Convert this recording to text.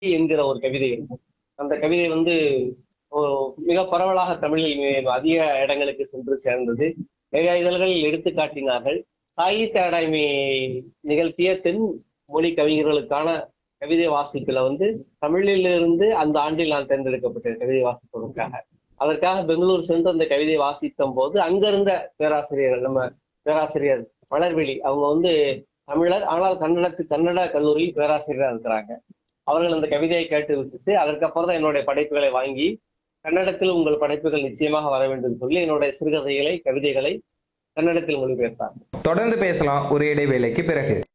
என்கிற ஒரு கவிதை இருக்கும் அந்த கவிதை வந்து ஓ- மிக பரவலாக தமிழில் மி- அதிக இடங்களுக்கு சென்று சேர்ந்தது நிறைய இதழ்களில் எடுத்து காட்டினார்கள் சாகித்ய அகாடமி நிகழ்த்திய தென் மொழி கவிஞர்களுக்கான கவிதை வாசிப்புல வந்து தமிழிலிருந்து அந்த ஆண்டில் நான் தேர்ந்தெடுக்கப்பட்டேன் கவிதை வாசிப்பதற்காக அதற்காக பெங்களூர் சென்று அந்த கவிதை வாசித்த போது அங்கிருந்த பேராசிரியர்கள் நம்ம பேராசிரியர் மலர்விழி அவங்க வந்து தமிழர் ஆனால் கன்னடத்து கன்னட கல்லூரியில் பேராசிரியராக இருக்கிறாங்க அவர்கள் அந்த கவிதையை கேட்டு விட்டுட்டு அதற்கப்புறம் தான் என்னுடைய படைப்புகளை வாங்கி கன்னடத்தில் உங்கள் படைப்புகள் நிச்சயமாக வர வேண்டும் சொல்லி என்னுடைய சிறுகதைகளை கவிதைகளை கன்னடத்தில் மொழிபெயர்த்தார் தொடர்ந்து பேசலாம் ஒரு இடைவேளைக்கு பிறகு